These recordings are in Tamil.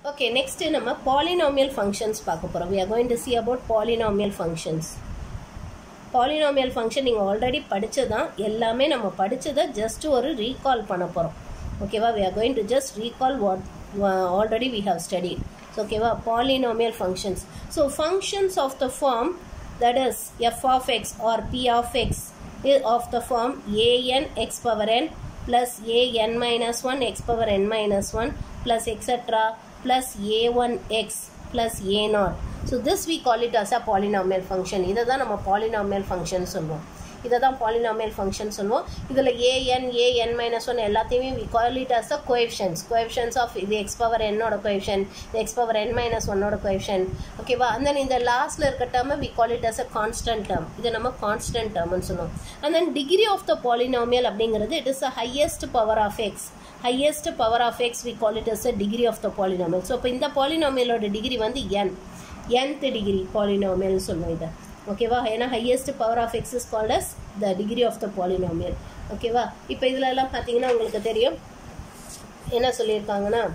ஓகே நெக்ஸ்ட் நம்ம பாலினாமியல் ஃபங்க்ஷன்ஸ் பார்க்க போகிறோம் we are going to see about polynomial functions polynomial function நீங்கள் ஆல்ரெடி படித்ததான் எல்லாமே நம்ம படித்ததை ஜஸ்ட் ஒரு ரீகால் பண்ண போகிறோம் ஓகேவா we are going to just recall what uh, already we have studied so ஓகேவா polynomial functions so functions of the form that is f of x or p of x is of the form an x power n plus an minus 1 x power n minus 1 plus etc plus a1x plus a0 so this we call it as a polynomial function இதை தான் நம்ம polynomial function சொல்லுவோம் இதை தான் பாலினாமியல் ஃபங்க்ஷன் சொல்லுவோம் இதில் ஏஎன் ஏஎன் மைனஸ் ஒன் எல்லாத்தையுமே we call it as a coefficients coefficients of இது எக்ஸ் பவர் என்னோட கோஎஃபிஷன் இது எக்ஸ் பவர் என் மைனஸ் ஒன்னோட கோஎஃபிஷன் ஓகேவா அந்த இந்த லாஸ்ட்டில் இருக்க டேர்மை we call it as a constant term இதை நம்ம கான்ஸ்டன்ட் டேர்ம்னு சொல்லுவோம் and then degree of the polynomial அப்படிங்கிறது it is a highest power of x highest power of x we call it as a degree of the polynomial so இப்போ இந்த பாலினாமியலோட டிகிரி வந்து என் nth டிகிரி பாலினாமியல் சொல்லுவோம் இதை ஓகேவா ஏன்னா highest power of x is called as the degree of the polynomial ஓகேவா இப்போ இதில் எல்லாம் பார்த்தீங்கன்னா உங்களுக்கு தெரியும் என்ன சொல்லியிருக்காங்கன்னா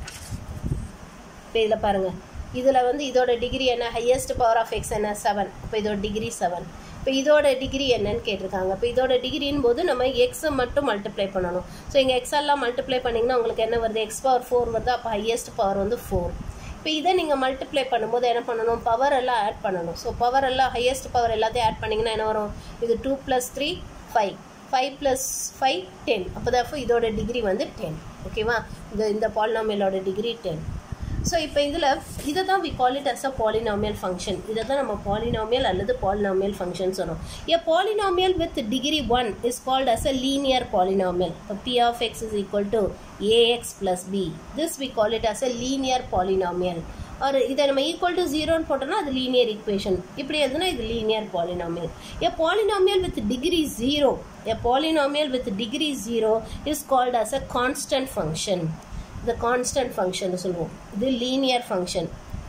இப்போ இதில் பாருங்கள் இதில் வந்து இதோட டிகிரி என்ன ஹையஸ்ட் பவர் ஆஃப் எக்ஸ் என்ன செவன் இப்போ இதோட டிகிரி செவன் இப்போ இதோட டிகிரி என்னன்னு கேட்டிருக்காங்க இப்போ இதோட டிகிரின் போது நம்ம எக்ஸை மட்டும் மல்டிப்ளை பண்ணணும் ஸோ இங்கே எக்ஸ் எல்லாம் மல்டிப்ளை பண்ணிங்கன்னா உங்களுக்கு என்ன வருது எக்ஸ் பவர் ஃபோர் வருது அப்போ ஹையஸ்ட் பவர் வந்து ஃபோர் இப்போ இதை நீங்கள் மல்டிப்ளை பண்ணும்போது என்ன பண்ணணும் பவர் எல்லாம் ஆட் பண்ணணும் ஸோ பவர் எல்லாம் ஹையஸ்ட் பவர் எல்லாத்தையும் ஆட் பண்ணிங்கன்னா என்ன வரும் இது two plus three five five plus five ten அப்போ தான் இதோட டிகிரி வந்து டென் ஓகேவா இது இந்த பாலினாமியலோட டிகிரி டென் ஸோ இப்போ இதில் இதை தான் we call it as a polynomial function இதை தான் நம்ம பாலினாமியல் அல்லது பாலினாமியல் ஃபங்க்ஷன் சொல்கிறோம் a polynomial with degree one is called as a linear polynomial இப்போ p of x is equal to ax plus b this we call it as a linear polynomial ஒரு இதை நம்ம ஈக்குவல் டு ஜீரோன்னு போட்டோம்னா அது லீனியர் ஈக்குவேஷன் இப்படி எதுனா இது linear polynomial a polynomial with degree zero a polynomial with degree zero is called as a constant function இது கான்ஸ்டன்ட் ஃபங்க்ஷன் சொல்லுவோம் இது லீனியர் ஃபங்க்ஷன்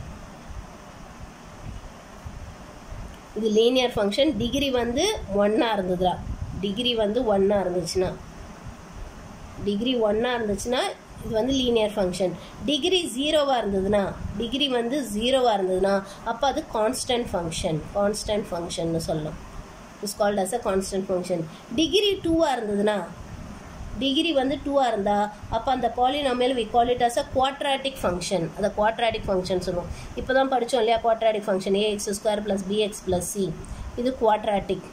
இது லீனியர் ஃபங்க்ஷன் டிகிரி வந்து ஒன்னாக இருந்ததுடா டிகிரி வந்து ஒன்னாக இருந்துச்சுன்னா டிகிரி ஒன்னாக இருந்துச்சுன்னா இது வந்து லீனியர் ஃபங்க்ஷன் டிகிரி ஜீரோவாக இருந்ததுன்னா டிகிரி வந்து ஜீரோவாக இருந்ததுன்னா அப்போ அது கான்ஸ்டன்ட் ஃபங்க்ஷன் கான்ஸ்டன்ட் ஃபங்க்ஷன் சொல்லலாம் is called as a constant function degree டூவாக இருந்ததுன்னா டிகிரி வந்து டூவாக இருந்தால் அப்போ அந்த polynomial we call it as a quadratic function அதை குவாட்ராட்டிக் ஃபங்க்ஷன் சொல்லுவோம் இப்போ தான் படித்தோம் இல்லையா quadratic function a x square plus px plus c இது குவாட்ராட்டிக்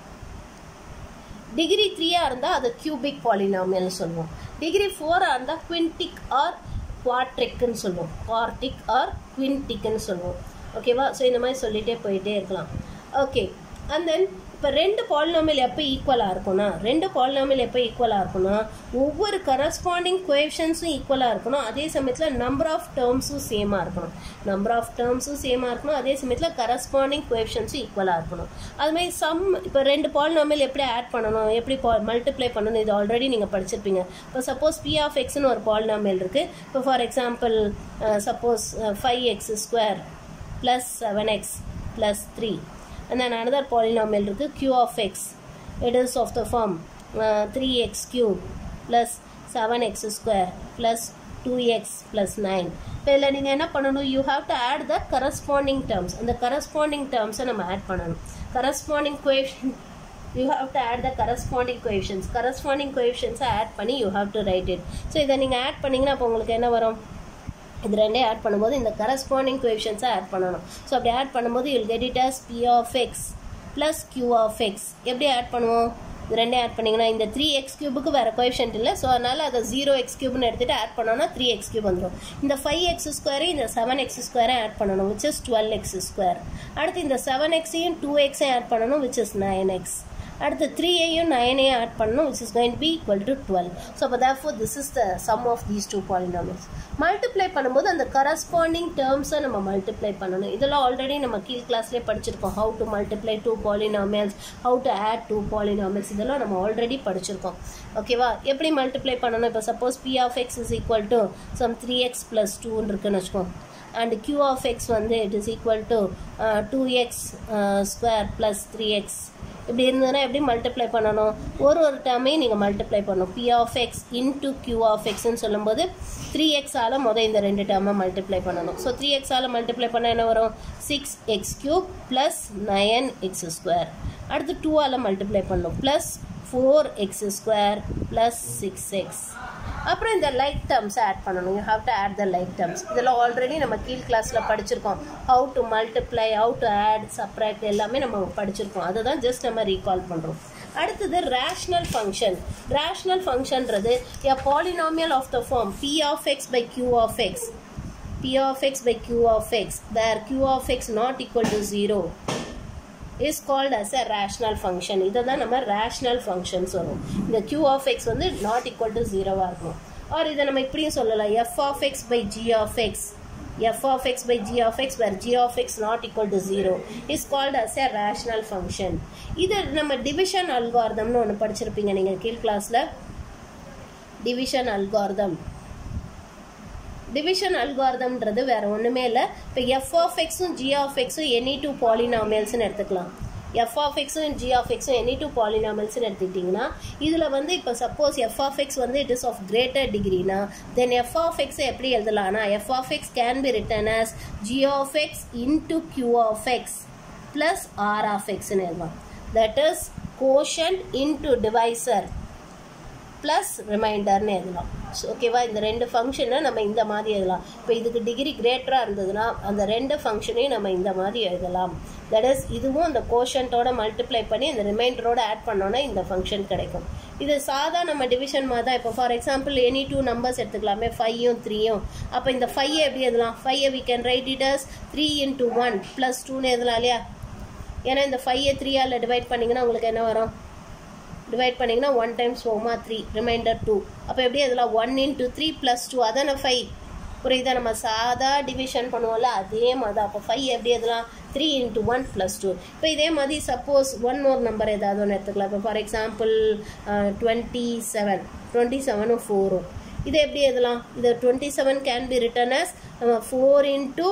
டிகிரி த்ரீயாக இருந்தால் அது கியூபிக் பாலினாமியல்னு சொல்லுவோம் டிகிரி ஃபோராக இருந்தால் குவின்டிக் ஆர் குவாட்ரிக்னு சொல்லுவோம் குவார்டிக் ஆர் குவின்டிக்னு சொல்லுவோம் ஓகேவா ஸோ இந்த மாதிரி சொல்லிகிட்டே போயிட்டே இருக்கலாம் ஓகே அண்ட் தென் இப்போ ரெண்டு பாலினாமியல் எப்போ ஈக்குவலாக இருக்கும்னா ரெண்டு பாலினாமியல் எப்போ ஈக்குவலாக இருக்கும்னா ஒவ்வொரு கரஸ்பாண்டிங் கொயப்ஷன்ஸும் ஈக்குவலாக இருக்கணும் அதே சமயத்தில் நம்பர் ஆஃப் டேர்ம்ஸும் சேமாக இருக்கணும் நம்பர் ஆஃப் டேர்ம்ஸும் சேமாக இருக்கணும் அதே சமயத்தில் கரஸ்பாண்டிங் கொயப்ஷன்ஸும் ஈக்குவலாக இருக்கணும் அதுமாதிரி சம் இப்போ ரெண்டு பாலினாமியல் எப்படி ஆட் பண்ணணும் எப்படி பா மல்டிப்ளை பண்ணணும் இது ஆல்ரெடி நீங்கள் படிச்சிருப்பீங்க இப்போ சப்போஸ் பி ஆஃப் எக்ஸ்னு ஒரு பாலினாமியல் இருக்குது இப்போ for example suppose five x square plus seven x plus three and then another polynomial இருக்கு q of x it is of the form uh, 3x cube plus 7x square plus 2x plus 9 இப்போ இதில் நீங்கள் என்ன பண்ணணும் you have to add the corresponding terms அந்த கரஸ்பாண்டிங் டேர்ம்ஸை நம்ம ஆட் பண்ணணும் corresponding coefficient you have to add the corresponding coefficients corresponding கோஎஃபிஷியன்ஸை ஆட் பண்ணி you have to write it so இதை நீங்கள் ஆட் பண்ணிங்கன்னா அப்போ உங்களுக்கு என்ன வரும் இது ரெண்டே ஆட் பண்ணும்போது இந்த கரஸ்பாண்டிங் கொஷன்ஸை ஆட் பண்ணணும் ஸோ அப்படி ஆட் பண்ணும்போது you'll get it as p of x plus q of x எப்படி ஆட் பண்ணுவோம் இது ரெண்டே ஆட் பண்ணிங்கன்னா இந்த த்ரீ எக்ஸ் கியூபுக்கு வேறு கோஎஃபிஷியன்ட் இல்லை ஸோ அதனால் அதை ஜீரோ எக்ஸ் கியூப்னு எடுத்துகிட்டு ஆட் பண்ணோன்னா த்ரீ எக்ஸ் கியூப் வந்துடும் இந்த ஃபைவ் எக்ஸ் ஸ்கொயரை இந்த செவன் எக்ஸ் ஸ்கொயரை ஆட் பண்ணணும் which is twelve x square அடுத்து இந்த செவன் எக்ஸையும் டூ எக்ஸையும் ஆட் பண்ணணும் விச் இஸ் நைன் எக்ஸ் அடுத்து த்ரீயையும் நைனையும் ஆட் பண்ணணும் which is going be equal to twelve so அப்போ therefore this is the sum of these two polynomials multiply பண்ணும்போது அந்த கரஸ்பாண்டிங் டேர்ம்ஸை நம்ம மல்டிப்ளை பண்ணணும் இதெல்லாம் ஆல்ரெடி நம்ம கீழ் கிளாஸ்லேயே படிச்சிருக்கோம் how to multiply two polynomials how to add two polynomials இதெல்லாம் நம்ம ஆல்ரெடி படிச்சிருக்கோம் ஓகேவா எப்படி மல்டிப்ளை பண்ணணும் இப்போ suppose p of x is equal to some three x plus டூன்னு இருக்குன்னு வச்சுக்கோங்க and q of x வந்து it is equal to uh, 2x uh, square plus 3x இப்படி இருந்ததுன்னா எப்படி மல்டிப்ளை பண்ணணும் ஒரு ஒரு டேர்மையும் நீங்கள் மல்டிப்ளை பண்ணணும் p of x into q of எக்ஸ்ன்னு சொல்லும்போது த்ரீ எக்ஸால் மொதல் இந்த ரெண்டு டேர்மை மல்டிப்ளை பண்ணணும் ஸோ த்ரீ எக்ஸால் மல்டிப்ளை பண்ணால் என்ன வரும் six x cube plus nine x square அடுத்து டூவால் மல்டிப்ளை பண்ணணும் plus four x square plus six x அப்புறம் இந்த லைக் டேர்ம்ஸ் ஆட் பண்ணணும் you have to add the like terms இதில் ஆல்ரெடி நம்ம கீழ் கிளாஸில் படிச்சிருக்கோம் how to multiply how to add subtract எல்லாமே நம்ம படிச்சிருக்கோம் அதை தான் ஜஸ்ட் நம்ம ரீகால் பண்ணுறோம் அடுத்தது ரேஷ்னல் ஃபங்க்ஷன் ரேஷ்னல் ஃபங்க்ஷன்றது a polynomial of the form p of x by q of x p of x by q of x where q of x not equal to zero is called as a rational function இதை தான் நம்ம ரேஷ்னல் ஃபங்க்ஷன்ஸ் வரும் இந்த கியூ ஆஃப் எக்ஸ் வந்து நாட் ஈக்குவல் டு ஜீரோவாக இருக்கணும் ஆர் இதை நம்ம இப்படியும் சொல்லலாம் f of x by g of x f of x by g of x where g of x not equal to 0 is called as a rational function இது நம்ம டிவிஷன் அல்காரிதம்னு ஒன்று படிச்சிருப்பீங்க நீங்கள் கீழ் கிளாஸில் டிவிஷன் அல்காரிதம் டிவிஷன் அல்காரிதம்ன்றது வேற ஒன்றுமே இல்லை இப்போ எஃப் ஆஃப் எக்ஸும் ஜி ஆஃப் எக்ஸும் எனி டூ பாலினாமியல்ஸ்னு எடுத்துக்கலாம் எஃப் ஆஃப் எக்ஸும் ஜி ஆஃப் எக்ஸும் எனி டூ பாலினாமியல்ஸ்னு எடுத்துக்கிட்டிங்கன்னா இதில் வந்து இப்போ சப்போஸ் எஃப் ஆஃப் எக்ஸ் வந்து இட் இஸ் ஆஃப் கிரேட்டர் டிகிரினா தென் எஃப் ஆஃப் எக்ஸை எப்படி எழுதலாம்னா f of x can be written as g of x into q of x plus r of எக்ஸ்னு எழுதலாம் that is quotient into divisor plus ரிமைண்டர்னு எழுதலாம் ஸோ ஓகேவா இந்த ரெண்டு ஃபங்க்ஷனை நம்ம இந்த மாதிரி எழுதலாம் இப்போ இதுக்கு டிகிரி கிரேட்டராக இருந்ததுன்னா அந்த ரெண்டு ஃபங்க்ஷனையும் நம்ம இந்த மாதிரி எழுதலாம் தட் இஸ் இதுவும் அந்த கோஷன்ட்டோட மல்டிப்ளை பண்ணி அந்த ரிமைண்டரோட ஆட் பண்ணோன்னா இந்த ஃபங்க்ஷன் கிடைக்கும் இது சாதா நம்ம டிவிஷன் மாதிரி தான் இப்போ for example any two numbers எடுத்துக்கலாமே ஃபையும் த்ரீயும் அப்போ இந்த ஃபைவ் எப்படி எழுதலாம் five we can write it as three into one plus டூன்னு எழுதலாம் இல்லையா ஏன்னா இந்த ஃபைவை த்ரீயால் டிவைட் பண்ணிங்கன்னா உங்களுக்கு என்ன வரும் டிவைட் பண்ணிங்கன்னா ஒன் டைம்ஸ் ஃபோமா த்ரீ ரிமைண்டர் டூ அப்போ எப்படி அதில் one into three plus two அதான ஃபைவ் புரியுதா நம்ம சாதா டிவிஷன் பண்ணுவோம்ல அதே மாதிரி தான் அப்போ ஃபைவ் எப்படி எதெல்லாம் three into one plus two இப்போ இதே மாதிரி சப்போஸ் ஒன் மோர் நம்பர் ஏதாவது ஒன்று எடுத்துக்கலாம் இப்போ for example twenty seven twenty செவனும் ஃபோரும் இது எப்படி எழுதலாம் இது twenty seven can be written as four into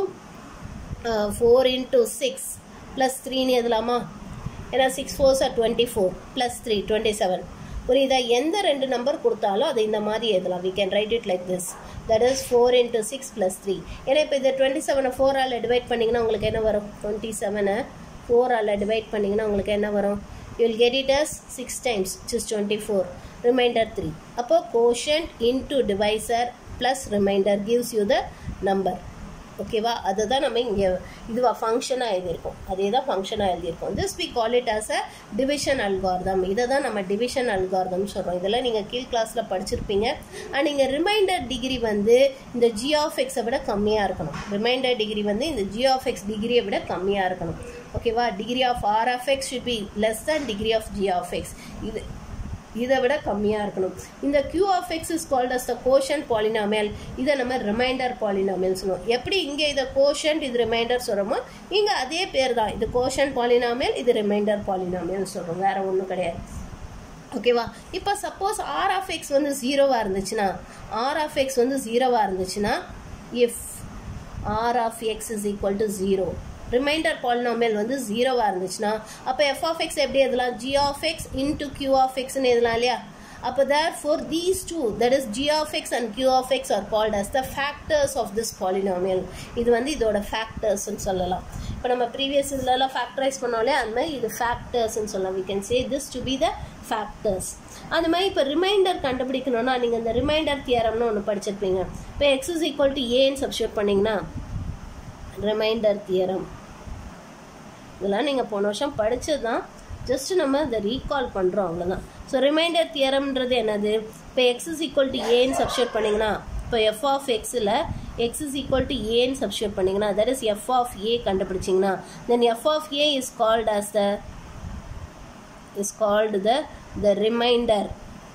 four into six plus த்ரீன்னு எழுதலாமா ஏன்னா six fours are twenty four plus three twenty seven புரியுதா எந்த ரெண்டு நம்பர் கொடுத்தாலும் அது இந்த மாதிரி எழுதலாம் we can write it like this that is four into six plus three ஏன்னா இப்போ இந்த டுவெண்ட்டி செவனை ஃபோரால் டிவைட் பண்ணிங்கன்னா உங்களுக்கு என்ன வரும் டுவெண்ட்டி செவனை ஃபோரால் டிவைட் பண்ணிங்கன்னா உங்களுக்கு என்ன வரும் you will get it as six times just twenty four remainder three அப்போ quotient into divisor plus remainder gives you the number ஓகேவா அதுதான் நம்ம இங்கே இதுவா ஃபங்க்ஷனாக எழுதியிருக்கோம் அதே தான் ஃபங்க்ஷனாக எழுதியிருக்கோம் this we call it as a division algorithm இதை தான் நம்ம டிவிஷன் அல்கார்தம் சொல்கிறோம் இதெல்லாம் நீங்கள் கீழ் கிளாஸில் படிச்சிருப்பீங்க அண்ட் நீங்கள் ரிமைண்டர் டிகிரி வந்து இந்த ஜி ஆஃப் எக்ஸை விட கம்மியாக இருக்கணும் ரிமைண்டர் டிகிரி வந்து இந்த ஜி ஆஃப் எக்ஸ் டிகிரியை விட கம்மியாக இருக்கணும் ஓகேவா degree of r of x should be less than degree of g of x இது இதை விட கம்மியாக இருக்கணும் இந்த q of x is called as the quotient polynomial இதை நம்ம ரிமைண்டர் பாலினாமியல் சொல்லுவோம் எப்படி இங்கே இதை கோஷன் இது ரிமைண்டர் சொல்கிறோமோ இங்கே அதே பேர் தான் இது கோஷன் பாலினாமியல் இது ரிமைண்டர் பாலினாமியல் சொல்கிறோம் வேற ஒன்றும் கிடையாது ஓகேவா இப்போ சப்போஸ் ஆர் ஆஃப் எக்ஸ் வந்து ஜீரோவாக இருந்துச்சுன்னா ஆர் ஆஃப் எக்ஸ் வந்து ஜீரோவாக இருந்துச்சுன்னா if r of x is equal to zero remainder polynomial வந்து ஜீரோவாக இருந்துச்சுன்னா அப்போ எஃப் ஆஃப் எக்ஸ் எப்படி எழுதலாம் g of x into q of எக்ஸ்னு எழுதலாம் இல்லையா அப்போ therefore these two that is g of x and q of x are called as the factors of this polynomial இது வந்து இதோட ஃபேக்டர்ஸ்னு சொல்லலாம் இப்போ நம்ம ப்ரீவியஸ் இதுலலாம் ஃபேக்டரைஸ் பண்ணோம்லே அந்த மாதிரி இது ஃபேக்டர்ஸ்னு சொல்லலாம் we can say this to be the factors அது மாதிரி இப்போ ரிமைண்டர் கண்டுபிடிக்கணும்னா நீங்கள் இந்த ரிமைண்டர் தியரம்னு ஒன்று படிச்சிருப்பீங்க இப்போ எக்ஸ் இஸ் ஈக்குவல் டு ஏன்னு சப்ஸ்டியூட் பண்ணிங்கன்னா ரிமைண்டர் தியரம் இதெல்லாம் நீங்கள் போன வருஷம் படித்தது தான் ஜஸ்ட் நம்ம இதை ரீகால் பண்ணுறோம் அவ்வளோதான் ஸோ ரிமைண்டர் தியரம்ன்றது என்னது இப்போ எக்ஸ் இஸ் ஈக்குவல் டு ஏன்னு சப்ஸ்டியூட் பண்ணிங்கன்னா இப்போ எஃப் ஆஃப் எக்ஸில் எக்ஸ் இஸ் ஈக்குவல் டு ஏன்னு சப்ஸ்டியூட் பண்ணிங்கன்னா that is f of a கண்டுபிடிச்சிங்கன்னா then f of a is called as the is called the the remainder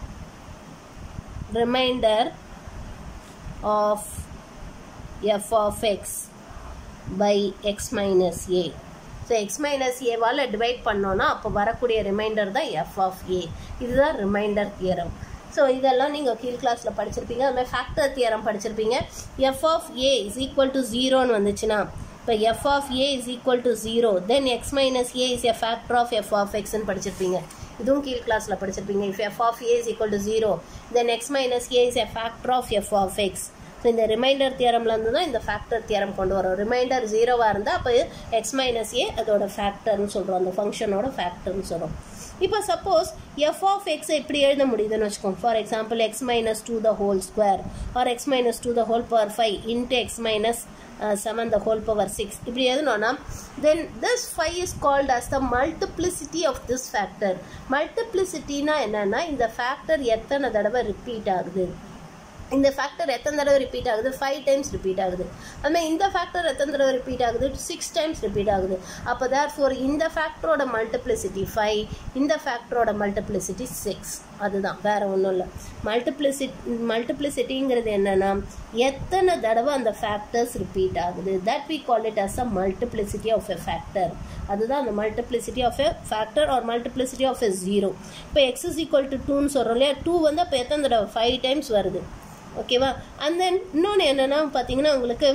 remainder of f of x by x minus a so x minus ஏவால் டிவைட் பண்ணோன்னா அப்போ வரக்கூடிய ரிமைண்டர் தான் எஃப் ஆஃப் ஏ இதுதான் ரிமைண்டர் தியரம் ஸோ இதெல்லாம் நீங்கள் கீழ் கிளாஸில் படிச்சிருப்பீங்க அது மாதிரி ஃபேக்டர் தியரம் படிச்சிருப்பீங்க f of a is equal to ஜீரோன்னு வந்துச்சுன்னா இப்போ f of a is equal to zero then x minus a is a factor of f of எக்ஸ்ன்னு படிச்சிருப்பீங்க இதுவும் கீழ் கிளாஸில் படிச்சிருப்பீங்க if f of a is equal to zero then x minus a is a factor of f of x so இந்த ரிமைண்டர் தியரம்லேருந்து தான் இந்த ஃபேக்டர் தியரம் கொண்டு வரோம் ரிமைண்டர் ஜீரோவாக இருந்தால் அப்போ எக்ஸ் மைனஸ் ஏ அதோட ஃபேக்டர்னு சொல்கிறோம் அந்த ஃபங்க்ஷனோட ஃபேக்டர்னு சொல்கிறோம் இப்போ சப்போஸ் எஃப் ஆஃப் எக்ஸ் எப்படி எழுத முடியுதுன்னு வச்சுக்கோங்க for example x minus two the whole square or x minus two the whole power five into x minus seven the whole power six இப்படி எழுதணும்னா then this five is called as the multiplicity of this factor மல்டிப்ளிசிட்டினா என்னன்னா இந்த ஃபேக்டர் எத்தனை தடவை ரிப்பீட் ஆகுது இந்த ஃபேக்டர் எத்தனை தடவை ரிப்பீட் ஆகுது ஃபைவ் டைம்ஸ் ரிப்பீட் ஆகுது அதுமாதிரி இந்த ஃபேக்டர் எத்தனை தடவை ரிப்பீட் ஆகுது சிக்ஸ் டைம்ஸ் ரிப்பீட் ஆகுது அப்போ தேர் ஃபோர் இந்த ஃபேக்டரோட மல்டிப்ளிசிட்டி ஃபைவ் இந்த ஃபேக்டரோட மல்டிப்ளிசிட்டி சிக்ஸ் அதுதான் வேற ஒன்றும் இல்லை மல்டிப்ளிசிட் மல்டிப்ளிசிட்டிங்கிறது என்னன்னா எத்தனை தடவை அந்த ஃபேக்டர்ஸ் ரிப்பீட் ஆகுது that we call it as a multiplicity of a factor அதுதான் அந்த multiplicity of a factor or multiplicity of a zero இப்போ எக்ஸ் இஸ் ஈக்குவல் டு டூன்னு சொல்கிறோம் இல்லையா டூ வந்து அப்போ எத்தனை தடவை ஃபைவ் டைம்ஸ் வருது ஓகேவா அண்ட் தென் இன்னொன்று என்னென்னா பார்த்தீங்கன்னா உங்களுக்கு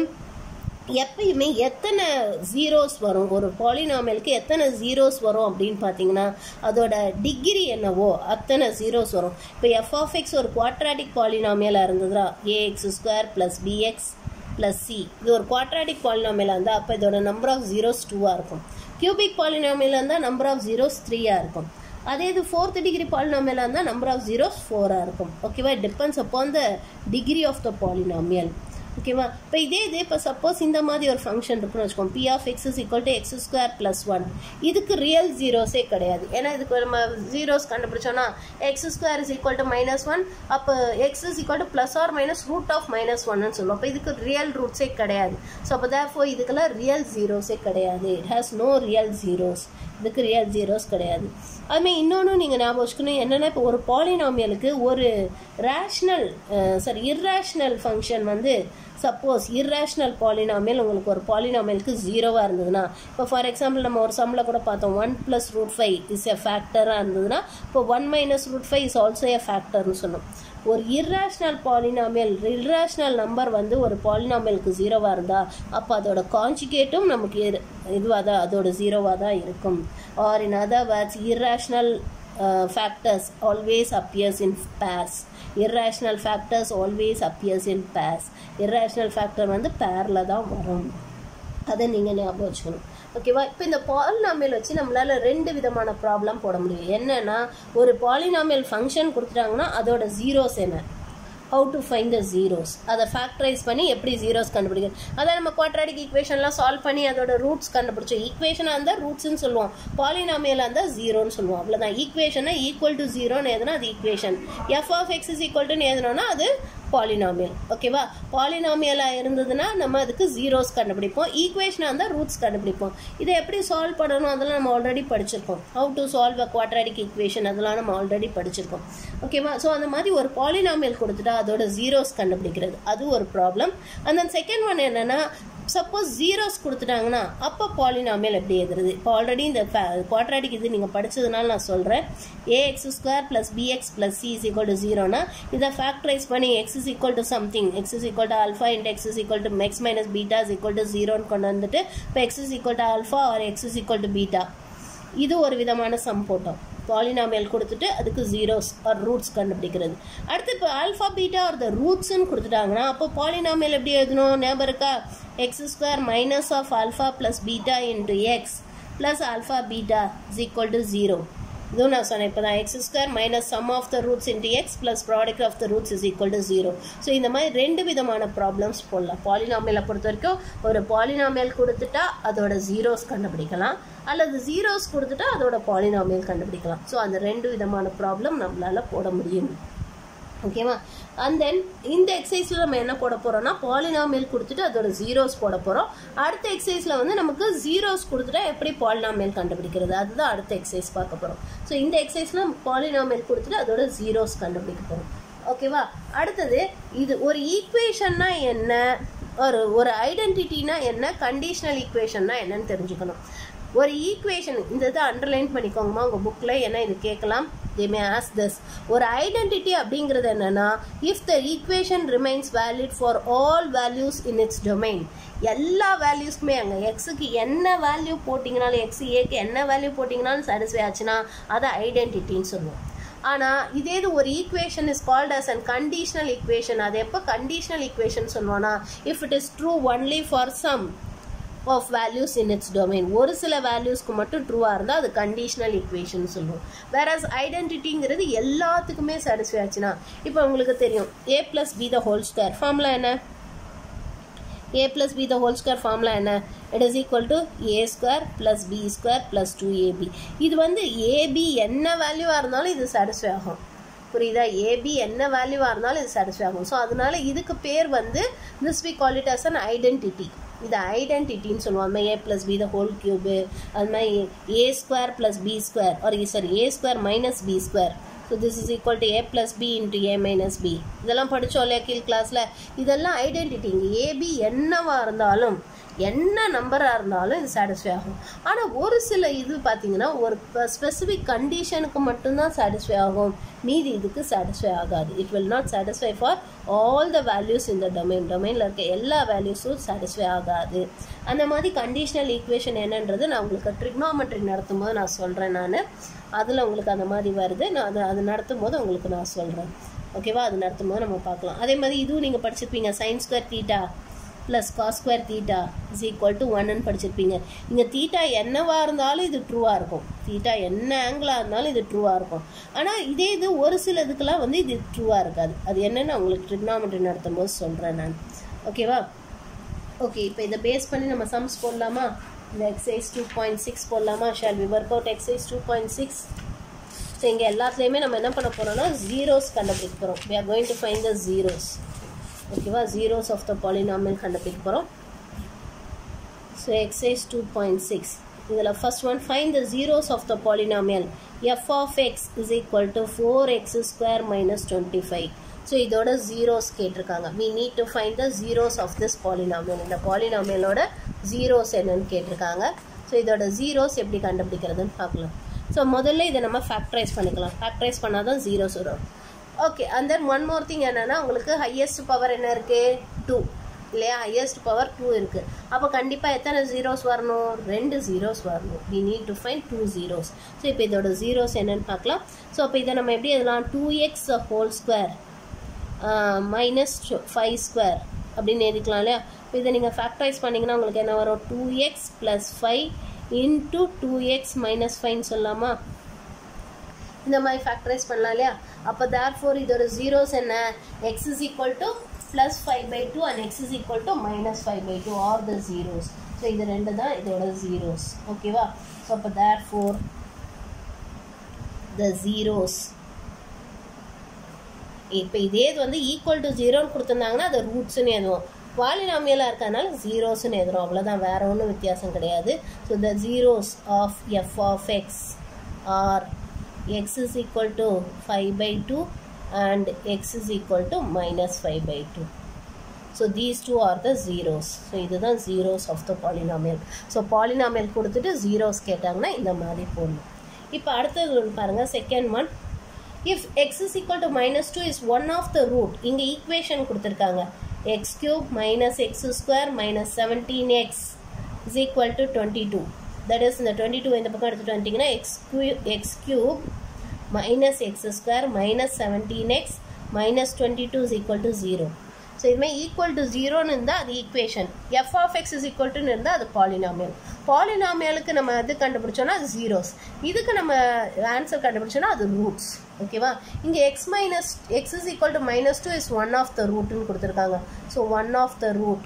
எப்பயுமே எத்தனை ஜீரோஸ் வரும் ஒரு பாலினாமலுக்கு எத்தனை ஜீரோஸ் வரும் அப்படின்னு பார்த்தீங்கன்னா அதோட டிகிரி என்னவோ அத்தனை ஜீரோஸ் வரும் இப்போ எஃப் ஆஃப் எக்ஸ் ஒரு குவாட்ராட்டிக் பாலினாமியலாக இருந்ததுன்னா a x square plus px plus c இது ஒரு குவாட்ராட்டிக் பாலினாமியலாக இருந்தால் அப்போ இதோட நம்பர் ஆஃப் ஜீரோஸ் டூவாக இருக்கும் கியூபிக் பாலினாமியலாக இருந்தால் நம்பர் ஆஃப் ஜீரோஸ் த்ரீயாக இருக்கும் அதே இது ஃபோர்த் டிகிரி பாலினாமியலாக இருந்தால் நம்பர் ஆஃப் ஜீரோஸ் ஃபோராக இருக்கும் ஓகேவா depends upon the degree of the polynomial ஓகேவா இப்போ இதே இது இப்போ சப்போஸ் இந்த மாதிரி ஒரு ஃபங்க்ஷன் இருக்குன்னு வச்சுக்கோங்க p of x is equal to x square plus one இதுக்கு ரியல் ஜீரோஸே கிடையாது ஏன்னா இதுக்கு நம்ம ஜீரோஸ் கண்டுபிடிச்சோன்னா x square is equal to minus one அப்போ x is equal to plus or minus root of minus ஒன்னு சொல்லுவோம் அப்போ இதுக்கு ரியல் ரூட்ஸே கிடையாது ஸோ அப்போ தேர் ஃபோர் இதுக்கெல்லாம் ரியல் ஜீரோஸே கிடையாது it has no real zeros இதுக்கு ரியல் ஜீரோஸ் கிடையாது அதுமாதிரி இன்னொன்று நீங்கள் ஞாபகம் வச்சுக்கணும் என்னென்னா இப்போ ஒரு பாலினாமியலுக்கு ஒரு ரேஷ்னல் சாரி இர்ரேஷ்னல் ஃபங்க்ஷன் வந்து சப்போஸ் இர்ரேஷ்னல் பாலினாமியல் உங்களுக்கு ஒரு பாலினாமியலுக்கு ஜீரோவாக இருந்ததுன்னா இப்போ ஃபார் எக்ஸாம்பிள் நம்ம ஒரு சம்மில் கூட பார்த்தோம் one plus root five is a ஃபேக்டராக இருந்ததுன்னா இப்போ one minus root five is also a ஃபேக்டர்னு சொன்னோம் ஒரு இர்ரேஷ்னல் பாலினாமியல் இர்ரேஷ்னல் நம்பர் வந்து ஒரு பாலினாமியலுக்கு ஜீரோவாக இருந்தால் அப்போ அதோட கான்ஜுகேட்டும் நமக்கு இதுவாக தான் அதோட ஜீரோவாக தான் இருக்கும் or in other words irrational factors always appears in pairs irrational factors always appears in pairs irrational factor வந்து பேரில் தான் வரும் அதை நீங்கள் ஞாபகம் வச்சுக்கணும் ஓகேவா இப்போ இந்த பாலினாமியல் வச்சு நம்மளால ரெண்டு விதமான ப்ராப்ளம் போட முடியும் என்னன்னா ஒரு பாலினாமியல் ஃபங்க்ஷன் கொடுத்துட்டாங்கன்னா அதோட ஜீரோஸ் என்ன how to find the zeros அதை ஃபேக்டரைஸ் பண்ணி எப்படி ஜீரோஸ் கண்டுபிடிக்கிறது அதை நம்ம குவாட்ராடிக் ஈக்குவேஷன்லாம் சால்வ் பண்ணி அதோட ரூட்ஸ் கண்டுபிடிச்சோம் ஈக்குவேஷனாக இருந்தால் ரூட்ஸ்னு சொல்லுவோம் பாலினாமியலாக இருந்தால் ஜீரோன்னு சொல்லுவோம் அவ்வளோதான் ஈக்குவேஷனை ஈக்குவல் டு ஜீரோன்னு எதுனா அது equation f of x is equal டுன்னு எதுனோன்னா அது பாலினாமியல் ஓகேவா பாலினாமியலாக இருந்ததுன்னா நம்ம அதுக்கு ஜீரோஸ் கண்டுபிடிப்போம் ஈக்குவேஷனாக இருந்தால் ரூட்ஸ் கண்டுபிடிப்போம் இதை எப்படி சால்வ் பண்ணணும் அதெல்லாம் நம்ம ஆல்ரெடி படிச்சிருக்கோம் how to solve a quadratic equation அதெல்லாம் நம்ம ஆல்ரெடி படிச்சிருக்கோம் ஓகேவா ஸோ அந்த மாதிரி ஒரு பாலினாமியல் கொடுத்துட்டா அதோட ஜீரோஸ் கண்டுபிடிக்கிறது அது ஒரு ப்ராப்ளம் அந்த செகண்ட் ஒன் என்னன்னா சப்போஸ் ஜீரோஸ் கொடுத்துட்டாங்கன்னா அப்போ பாலினாமியல் எப்படி எழுதுறது இப்போ ஆல்ரெடி இந்த குவாட்ராடிக் இது நீங்கள் படித்ததுனால நான் சொல்கிறேன் a x square plus px plus c is equal to ஜீரோனா இதை ஃபேக்டரைஸ் பண்ணி x is equal to something x is equal to alpha and x is equal to x minus beta is equal to ஜீரோன்னு கொண்டு வந்துட்டு இப்போ x is equal to alpha or x is equal to beta இது ஒரு விதமான சம் போட்டோம் பாலினாமியல் கொடுத்துட்டு அதுக்கு ஜீரோஸ் ஆர் ரூட்ஸ் கண்டுபிடிக்கிறது அடுத்து இப்போ ஆல்ஃபா பீட்டா ஆர் த ரூட்ஸ்ன்னு கொடுத்துட்டாங்கன்னா அப்போ பாலினாமியல் எப்படி எழுதணும் ஞாபகம் இருக்கா x square minus of alpha plus beta into x plus alpha beta is equal to zero இதுவும் நான் சொன்னேன் இப்போ தான் x square minus sum of the roots into x plus product of the roots is equal to zero so இந்த மாதிரி ரெண்டு விதமான ப்ராப்ளம்ஸ் போடலாம் பாலினாமியலை பொறுத்த வரைக்கும் ஒரு பாலினாமியல் கொடுத்துட்டா அதோட ஜீரோஸ் கண்டுபிடிக்கலாம் அல்லது ஜீரோஸ் கொடுத்துட்டா அதோட பாலினாமியல் கண்டுபிடிக்கலாம் ஸோ அந்த ரெண்டு விதமான ப்ராப்ளம் நம்மளால போட முடியும் ஓகேவா அண்ட் தென் இந்த எக்ஸசைஸில் நம்ம என்ன போட போகிறோம்னா பாலினாமியல் கொடுத்துட்டு அதோட ஜீரோஸ் போட போகிறோம் அடுத்த எக்ஸசைஸில் வந்து நமக்கு ஜீரோஸ் கொடுத்துட்டா எப்படி பாலினாமியல் கண்டுபிடிக்கிறது அதுதான் அடுத்த எக்ஸசைஸ் பார்க்க போகிறோம் ஸோ இந்த எக்ஸசைஸில் பாலினாமியல் கொடுத்துட்டு அதோட ஜீரோஸ் கண்டுபிடிக்க போகிறோம் ஓகேவா அடுத்தது இது ஒரு ஈக்குவேஷன்னா என்ன ஒரு ஒரு ஐடென்டிட்டினா என்ன கண்டிஷனல் ஈக்குவேஷன்னா என்னன்னு தெரிஞ்சுக்கணும் ஒரு ஈக்குவேஷன் இந்த இதை அண்டர்லைன் பண்ணிக்கோங்கம்மா உங்கள் புக்கில் ஏன்னா இது கேட்கலாம் தே மே ஆஸ் திஸ் ஒரு ஐடென்டிட்டி அப்படிங்கிறது என்னன்னா if the equation remains valid for all values in its domain எல்லா வேல்யூஸ்க்குமே அங்கே எக்ஸுக்கு என்ன வேல்யூ போட்டிங்கனாலும் எக்ஸ் ஏக்கு என்ன வேல்யூ போட்டிங்கனாலும் சாட்டிஸ்ஃபை ஆச்சுன்னா அதை ஐடென்டிட்டின்னு சொல்லுவோம் ஆனால் இதே இது ஒரு equation is called as and conditional equation அது எப்போ கண்டிஷனல் ஈக்குவேஷன் சொல்லுவோன்னா if it is true only for some of values in its domain ஒரு சில வேல்யூஸ்க்கு மட்டும் ட்ரூவாக இருந்தால் அது கண்டிஷனல் ஈக்குவேஷன் சொல்லுவோம் வேறஸ் ஐடென்டிட்டிங்கிறது எல்லாத்துக்குமே சாட்டிஸ்ஃபை ஆச்சுன்னா இப்போ உங்களுக்கு தெரியும் a plus b the whole square formula என்ன a plus b the whole square formula என்ன it is equal to a square plus b square plus 2ab இது வந்து ab என்ன வேல்யூவாக இருந்தாலும் இது சாட்டிஸ்ஃபை ஆகும் புரியுதா ஏபி என்ன வேல்யூவாக இருந்தாலும் இது சாட்டிஸ்ஃபை ஆகும் ஸோ அதனால இதுக்கு பேர் வந்து this we call it as an identity இது ஐடென்டிட்டின்னு சொல்லுவாங்க a plus b the whole cube அது மாதிரி a square plus b square ஒரு sorry a square minus b square so this is equal to a plus b into a minus b இதெல்லாம் படித்தோம் இல்லையா கீழ் கிளாஸில் இதெல்லாம் ஐடென்டிட்டி இங்கே ஏபி என்னவாக இருந்தாலும் என்ன நம்பராக இருந்தாலும் இது சாட்டிஸ்ஃபை ஆகும் ஆனால் ஒரு சில இது பார்த்தீங்கன்னா ஒரு ஸ்பெசிஃபிக் கண்டிஷனுக்கு மட்டும்தான் சாட்டிஸ்ஃபை ஆகும் மீதி இதுக்கு சாட்டிஸ்ஃபை ஆகாது it will not satisfy for all the values இந்த டொமைன் டொமைனில் இருக்க எல்லா வேல்யூஸும் சாட்டிஸ்ஃபை ஆகாது அந்த மாதிரி கண்டிஷனல் ஈக்குவேஷன் என்னன்றது நான் உங்களுக்கு ட்ரிக்னாமெட்ரி நடத்தும் போது நான் சொல்கிறேன் நான் அதில் உங்களுக்கு அந்த மாதிரி வருது நான் அதை அது நடத்தும் போது உங்களுக்கு நான் சொல்கிறேன் ஓகேவா அது நடத்தும் போது நம்ம பார்க்கலாம் அதே மாதிரி இதுவும் நீங்கள் படிச்சிருப்பீங்க sine square theta plus cos square theta is equal to ஒன்னு படிச்சிருப்பீங்க இங்கே தீட்டா என்னவாக இருந்தாலும் இது ட்ரூவாக இருக்கும் தீட்டா என்ன ஆங்கிளாக இருந்தாலும் இது ட்ரூவாக இருக்கும் ஆனால் இதே இது ஒரு சில இதுக்கெல்லாம் வந்து இது ட்ரூவாக இருக்காது அது என்னென்னு உங்களுக்கு ட்ரிக்னாமெட்ரி நடத்தும் போது சொல்கிறேன் நான் ஓகேவா ஓகே இப்போ இதை பேஸ் பண்ணி நம்ம சம்ஸ் போடலாமா இந்த எக்ஸைஸ் டூ பாயிண்ட் சிக்ஸ் போடலாமா shall we work out exercise two point six so இங்கே எல்லாத்துலேயுமே நம்ம என்ன பண்ண போகிறோம்னா ஜீரோஸ் கண்டுபிடிக்க போகிறோம் we are going to find the zeros ஓகேவா ஜீரோஸ் ஆஃப் த பாலினாமல் கண்டுபிடிக்க போகிறோம் so exercise two point six இதில் first one find the zeros of the polynomial f of x is equal to four x square minus twenty five so இதோட ஜீரோஸ் கேட்டிருக்காங்க we need to find the zeros of this polynomial இந்த பாலினாமியலோட ஜீரோஸ் என்னன்னு கேட்டிருக்காங்க ஸோ இதோட ஜீரோஸ் எப்படி கண்டுபிடிக்கிறதுன்னு பார்க்கலாம் ஸோ முதல்ல இதை நம்ம ஃபேக்டரைஸ் பண்ணிக்கலாம் ஃபேக்டரைஸ் பண்ணால் தான் ஜீரோஸ் வரும் okay and then one more thing என்னென்னா உங்களுக்கு ஹையஸ்ட் பவர் என்ன இருக்குது டூ இல்லையா ஹையஸ்ட் பவர் டூ இருக்குது அப்போ கண்டிப்பாக எத்தனை ஜீரோஸ் வரணும் ரெண்டு ஜீரோஸ் வரணும் we need to find two zeros so இப்போ இதோட ஜீரோஸ் என்னன்னு பார்க்கலாம் ஸோ அப்போ இதை நம்ம எப்படி எழுதலாம் two x whole square minus five square அப்படின்னு எழுதிக்கலாம் இல்லையா இப்போ இதை நீங்கள் ஃபேக்டரைஸ் பண்ணிங்கன்னா உங்களுக்கு என்ன வரும் two x plus five into two x minus ஃபைவ்னு சொல்லலாமா இந்த மாதிரி ஃபேக்டரைஸ் பண்ணலாம் இல்லையா அப்போ தேர் ஃபோர் இதோட ஜீரோஸ் என்ன x is equal to plus five by two and x is equal to minus five by two are the zeros so இது ரெண்டு தான் இதோட ஜீரோஸ் ஓகேவா ஸோ அப்போ தேர் ஃபோர் த ஜீரோஸ் இப்போ இதே இது வந்து ஈக்குவல் டு ஜீரோன்னு கொடுத்துருந்தாங்கன்னா அது ரூட்ஸ்னு எதுவும் பாலினாமியலாக இருக்கறனால ஜீரோஸ்னு எதுவும் அவ்வளோதான் வேற ஒன்றும் வித்தியாசம் கிடையாது so the zeros of f of x are x is equal to 5 by 2 and x is equal to minus 5 by 2. So these two are the zeros. So இதுதான் zeros of the polynomial. So polynomial கொடுத்துட்டு zeros கேட்டாங்கன்னா இந்த மாதிரி போடணும் இப்போ அடுத்தது ஒன்று பாருங்க second one if x is equal to minus two is one of the root இங்கே ஈக்குவேஷன் கொடுத்துருக்காங்க x cube minus x square minus seventeen x is equal to twenty two that is இந்த டுவெண்ட்டி டூ இந்த பக்கம் எடுத்துகிட்டு வந்துட்டிங்கன்னா எக்ஸ் கியூ x cube minus x square minus seventeen x minus twenty two is equal to zero so இதுமாதிரி ஈக்குவல் டு ஜீரோன்னு இருந்தால் அது equation f of x is equal டுன்னு இருந்தால் அது பாலினாமியல் பாலினாமியலுக்கு நம்ம இது கண்டுபிடிச்சோன்னா அது ஜீரோஸ் இதுக்கு நம்ம ஆன்சர் கண்டுபிடிச்சோன்னா அது ரூட்ஸ் ஓகேவா இங்கே x minus x is equal to minus two is one of the ரூட்னு கொடுத்துருக்காங்க so one of the root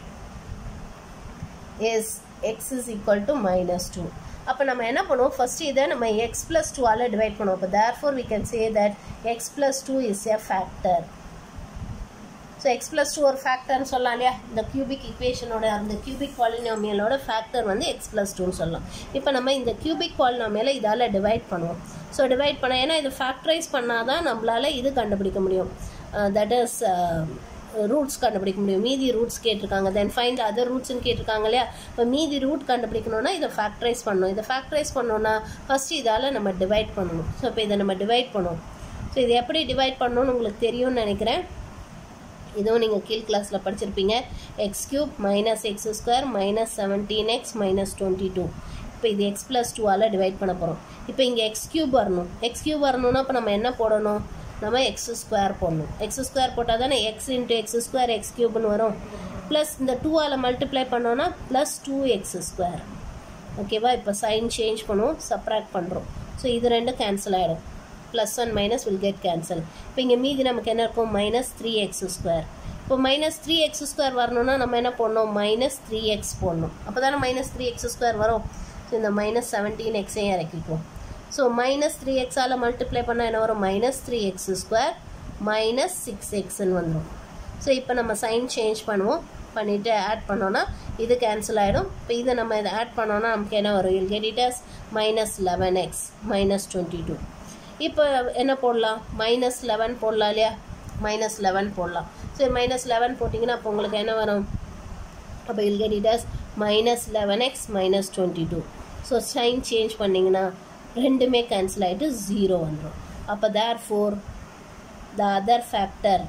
is x is equal to minus two அப்போ நம்ம என்ன பண்ணுவோம் ஃபர்ஸ்ட் இதை நம்ம எக்ஸ் ப்ளஸ் டூவால் டிவைட் பண்ணுவோம் அப்போ therefore we can say that x plus two is a factor so x plus two ஒரு ஃபேக்டர்னு சொல்லலாம் இல்லையா இந்த கியூபிக் இக்குவேஷனோட அந்த கியூபிக் பாலினாமியலோட ஃபேக்டர் வந்து எக்ஸ் ப்ளஸ் டூன்னு சொல்லலாம் இப்போ நம்ம இந்த கியூபிக் பாலினாமியலை இதால் டிவைட் பண்ணுவோம் ஸோ டிவைட் பண்ண ஏன்னா இது ஃபேக்டரைஸ் பண்ணால் தான் நம்மளால் இது கண்டுபிடிக்க முடியும் தட் இஸ் ரூட்ஸ் கண்டுபிடிக்க முடியும் மீதி ரூட்ஸ் கேட்டிருக்காங்க தென் ஃபைண்ட் அதர் ரூட்ஸ்னு கேட்டிருக்காங்க இல்லையா இப்போ மீதி ரூட் கண்டுபிடிக்கணும்னா இதை ஃபேக்டரைஸ் பண்ணணும் இதை ஃபேக்டரைஸ் பண்ணோன்னா ஃபஸ்ட்டு இதால் நம்ம டிவைட் பண்ணணும் ஸோ இப்போ இதை நம்ம டிவைட் பண்ணுவோம் ஸோ இது எப்படி டிவைட் பண்ணணும்னு உங்களுக்கு தெரியும்னு நினைக்கிறேன் இதுவும் நீங்கள் கீழ் கிளாஸில் படிச்சிருப்பீங்க x cube minus x square minus seventeen x minus twenty two இப்போ இது எக்ஸ் ப்ளஸ் டூவால் டிவைட் பண்ண போகிறோம் இப்போ இங்கே எக்ஸ் கியூப் வரணும் எக்ஸ் கியூப் வரணும்னா இப்போ நம்ம என்ன போடணும் நம்ம எக்ஸ் ஸ்கொயர் போடணும் எக்ஸ் ஸ்கொயர் போட்டால் தானே x into x square x கியூப்னு வரும் ப்ளஸ் இந்த டூவால் மல்டிப்ளை பண்ணோன்னா ப்ளஸ் டூ எக்ஸ் ஸ்கொயர் ஓகேவா இப்போ சைன் சேஞ்ச் பண்ணுவோம் சப்ராக்ட் பண்ணுறோம் ஸோ இது ரெண்டும் கேன்சல் ஆகிடும் plus one minus will get cancel இப்போ இங்கே மீதி நமக்கு என்ன இருக்கும் மைனஸ் த்ரீ எக்ஸ் ஸ்கொயர் இப்போ மைனஸ் த்ரீ எக்ஸ் ஸ்கொயர் வரணும்னா நம்ம என்ன பண்ணணும் மைனஸ் த்ரீ எக்ஸ் போடணும் அப்போ தானே மைனஸ் த்ரீ எக்ஸ் ஸ்கொயர் வரும் ஸோ இந்த மைனஸ் செவன்டீன் எக்ஸையும் இறக்கிக்குவோம் ஸோ மைனஸ் த்ரீ எக்ஸால் மல்டிப்ளை பண்ணால் என்ன வரும் minus three x square minus six எக்ஸ்ன்னு வந்துடும் ஸோ இப்போ நம்ம சைன் சேஞ்ச் பண்ணுவோம் பண்ணிவிட்டு ஆட் பண்ணோன்னா இது கேன்சல் ஆகிடும் இப்போ இதை நம்ம இதை ஆட் பண்ணோன்னா நமக்கு என்ன வரும் we'll get it as minus eleven x minus twenty two இப்போ என்ன போடலாம் மைனஸ் லெவன் போடலாம் இல்லையா மைனஸ் லெவன் போடலாம் ஸோ மைனஸ் லெவன் போட்டிங்கன்னா அப்போ உங்களுக்கு என்ன வரும் அப்போ we'll get it as minus eleven x minus twenty two so sign change பண்ணிங்கன்னா ரெண்டுமே கேன்சல் ஆகிட்டு ஜீரோ வந்துடும் அப்போ therefore the other factor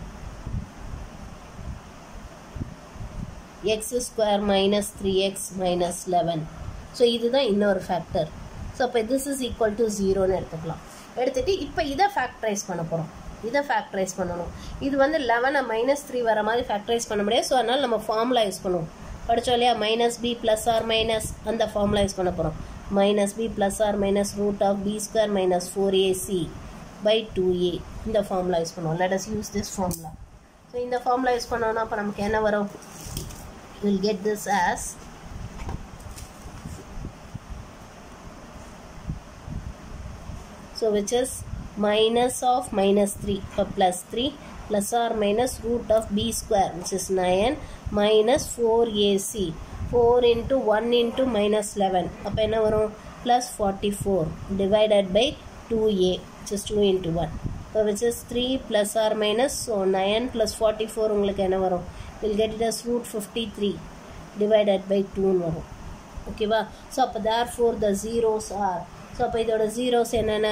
x square minus three x minus eleven so இதுதான் இன்னொரு ஃபேக்டர் ஸோ அப்போ திஸ் இஸ் ஈக்குவல் டு ஜீரோன்னு எடுத்துக்கலாம் எடுத்துகிட்டு இப்போ இதை ஃபேக்டரைஸ் பண்ண போகிறோம் இதை ஃபேக்டரைஸ் பண்ணணும் இது வந்து லெவனை மைனஸ் த்ரீ வர மாதிரி ஃபேக்டரைஸ் பண்ண முடியாது ஸோ அதனால் நம்ம ஃபார்முலா யூஸ் பண்ணுவோம் படித்தோம் இல்லையா minus b plus or minus அந்த ஃபார்முலா யூஸ் பண்ண போகிறோம் minus b plus or minus root of b square minus four a c by two a இந்த ஃபார்முலா யூஸ் பண்ணுவோம் let us use this formula so இந்த ஃபார்முலா யூஸ் பண்ணோன்னா அப்போ நமக்கு என்ன வரும் will get this as so which is minus of minus 3 uh, plus 3 plus or minus root of b square which is 9 minus 4ac 4 into 1 into minus 11 அப்போ என்ன வரும் plus 44 divided by 2a which is 2 into 1 so which is 3 plus or minus so 9 plus 44 உங்களுக்கு என்ன வரும் will get it as root 53 divided by 2 வரும் ஓகேவா ஸோ அப்போ therefore the zeros are so அப்போ இதோட ஜீரோஸ் என்னென்ன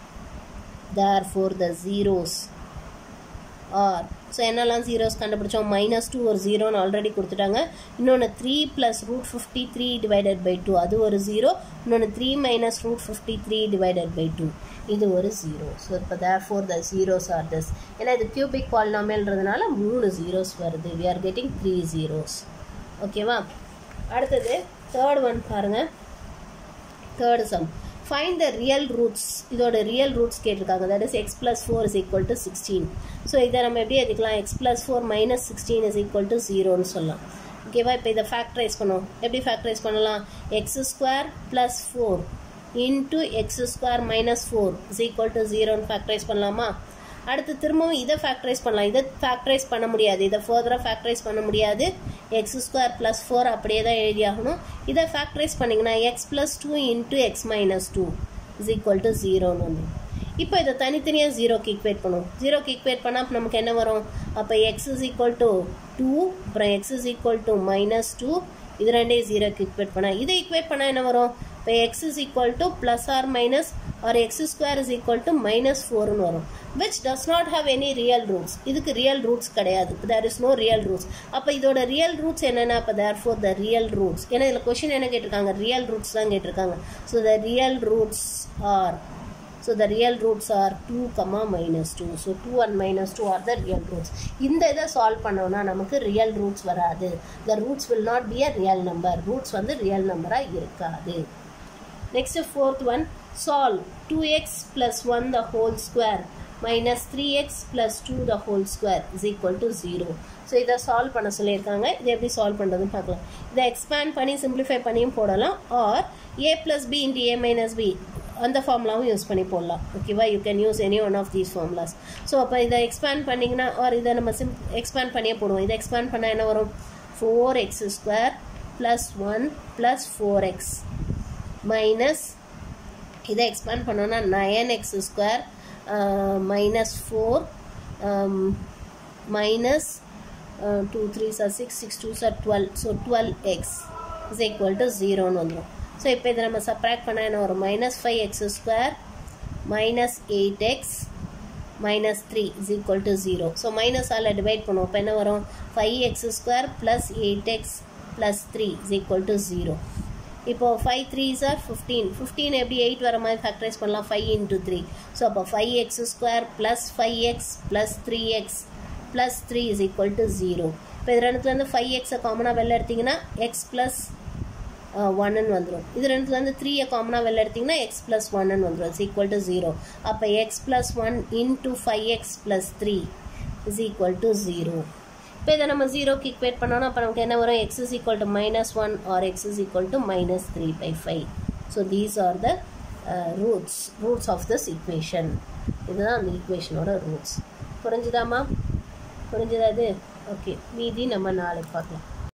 therefore the zeros are so என்னெல்லாம் ஜீரோஸ் கண்டுபிடிச்சோம் மைனஸ் டூ ஒரு ஜீரோன்னு ஆல்ரெடி கொடுத்துட்டாங்க இன்னொன்று three plus root fifty three divided by two அது ஒரு ஜீரோ இன்னொன்று three minus root fifty three divided by two இது ஒரு ஜீரோ ஸோ இப்போ therefore the zeros are this ஏன்னா இது கியூபிக் பாலினாமியல்ன்றதுனால மூணு ஜீரோஸ் வருது we are getting three zeros ஓகேவா அடுத்தது தேர்ட் ஒன் பாருங்கள் third sum find the real roots இதோட ரியல் ரூட்ஸ் கேட்டிருக்காங்க that is x plus four is equal to sixteen so இதை நம்ம எப்படி எழுதிக்கலாம் x plus four minus sixteen is equal to ஜீரோன்னு சொல்லலாம் ஓகேவா இப்போ இதை ஃபேக்டரைஸ் பண்ணுவோம் எப்படி ஃபேக்டரைஸ் பண்ணலாம் x square plus four into x square minus four is equal to ஜீரோன்னு ஃபேக்டரைஸ் பண்ணலாமா அடுத்து திரும்பவும் இதை ஃபேக்டரைஸ் பண்ணலாம் இதை ஃபேக்டரைஸ் பண்ண முடியாது இதை ஃபர்தராக ஃபேக்டரைஸ் பண்ண முடியாது எக்ஸ் ஸ்கொயர் ப்ளஸ் ஃபோர் அப்படியே தான் எழுதி ஆகணும் இதை ஃபேக்டரைஸ் பண்ணிங்கன்னா x plus two into x minus two is equal to ஜீரோன்னு வந்து இப்போ இதை தனித்தனியாக ஜீரோக்கு ஈக்குவேட் பண்ணுவோம் ஜீரோக்கு ஈக்குவேட் பண்ணால் நமக்கு என்ன வரும் அப்போ x is equal to two அப்புறம் x is equal to minus two இது ரெண்டையும் ஜீரோக்கு ஈக்குவேட் பண்ணால் இதை ஈக்குவேட் பண்ணால் என்ன வரும் இப்போ x is equal to plus or minus or x square is equal to minus ஃபோர்னு வரும் which does not have any real roots இதுக்கு ரியல் ரூட்ஸ் கிடையாது there is no real roots அப்போ இதோட ரியல் ரூட்ஸ் என்னென்ன அப்போ therefore the real roots ஏன்னா இதில் கொஷின் என்ன கேட்டிருக்காங்க ரியல் ரூட்ஸ் தான் கேட்டிருக்காங்க so the real roots are so the real roots are two comma minus two so two and minus two are the real roots இந்த இதை சால்வ் பண்ணோம்னா நமக்கு ரியல் ரூட்ஸ் வராது the roots will not be a real number roots வந்து ரியல் நம்பராக இருக்காது next fourth one solve two x plus one the whole square minus three x plus two the whole square is equal to zero so இதை சால்வ் பண்ண சொல்லியிருக்காங்க இதை எப்படி சால்வ் பண்ணுறதுன்னு பார்க்கலாம் இதை எக்ஸ்பேண்ட் பண்ணி சிம்பிளிஃபை பண்ணியும் போடலாம் or a plus b into a minus b அந்த ஃபார்முலாவும் யூஸ் பண்ணி போடலாம் ஓகேவா you can use any one of these formulas so அப்போ இதை எக்ஸ்பேண்ட் பண்ணிங்கன்னா ஆர் இதை நம்ம சிம் எக்ஸ்பேண்ட் பண்ணியே போடுவோம் இதை எக்ஸ்பேண்ட் பண்ணால் என்ன வரும் four x square plus one plus four x minus இதை எக்ஸ்பேண்ட் பண்ணோன்னா nine x square minus four minus two three சார் சிக்ஸ் சிக்ஸ் டூ சார் twelve so twelve x is equal to ஜீரோன்னு வந்துடும் ஸோ இப்போ இதை நம்ம சப்ராக்ட் பண்ணால் என்ன வரும் minus five x square minus eight x minus three is equal to zero so மைனஸால் டிவைட் பண்ணுவோம் இப்போ என்ன வரும் five x square plus eight x plus three is equal to zero இப்போது ஃபைவ் த்ரீ சார் ஃபிஃப்டீன் ஃபிஃப்டீன் எப்படி எயிட் வர மாதிரி ஃபேக்டரைஸ் பண்ணலாம் ஃபைவ் இன்ட்டு த்ரீ ஸோ அப்போ five x square plus five x plus three x plus three is equal to zero இப்போ இது ரெண்டுத்துலேருந்து ஃபைவ் எக்ஸை காமனாக வெளில எடுத்திங்கன்னா எக்ஸ் ப்ளஸ் ஒன்னு வந்துடும் இது ரெண்டுத்துலேருந்து த்ரீயை காமனாக வெளில எடுத்திங்கன்னா எக்ஸ் ப்ளஸ் ஒன்னு வந்துடும் இட்ஸ் ஈக்குவல் டு ஜீரோ அப்போ x plus one into five x plus three is equal to zero இப்போ இதை நம்ம ஜீரோக்கு இக்வேட் பண்ணோம்னா அப்போ நமக்கு என்ன வரும் x is equal to minus one or x is equal to minus three by five so these are the roots roots of this equation இதுதான் அந்த ஈக்குவேஷனோட ரூட்ஸ் புரிஞ்சுதாம்மா புரிஞ்சுதா இது ஓகே மீதி நம்ம நாளைக்கு பார்க்கலாம்